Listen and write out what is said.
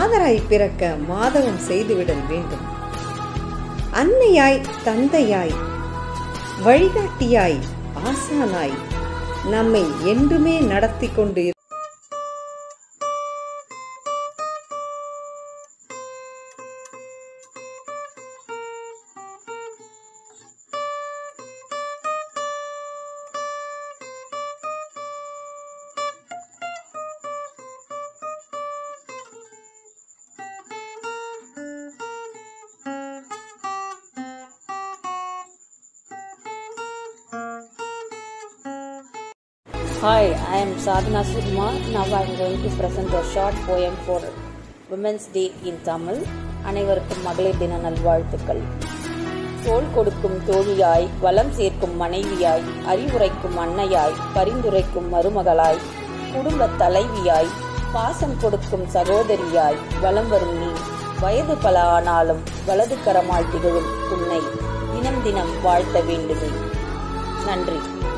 மாதராய் பிறக்க மாதவம் செய்துவிடல் வேண்டும் அன்னையாய் தந்தையாய் வழிகாட்டியாய் ஆசானாய் நம்மை என்றுமே நடத்தி கொண்டு இரு- Hi, I am Sadhana Sudma. Now I am going to present a short poem for Women's Day in Tamil. அனைவருக்கும் மகளிர் தின நல்வாழ்த்துக்கள் தோள் கொடுக்கும் தோழியாய் வளம் சேர்க்கும் மனைவியாய் அறிவுரைக்கும் அன்னையாய் பரிந்துரைக்கும் மருமகளாய் குடும்பத் தலைவியாய் பாசம் கொடுக்கும் சகோதரியாய் வலம் வரும் நீ வயது பல ஆனாலும் வலது கரமாய் திகழும் உன்னை தினம் தினம் வாழ்த்த வேண்டுமே நன்றி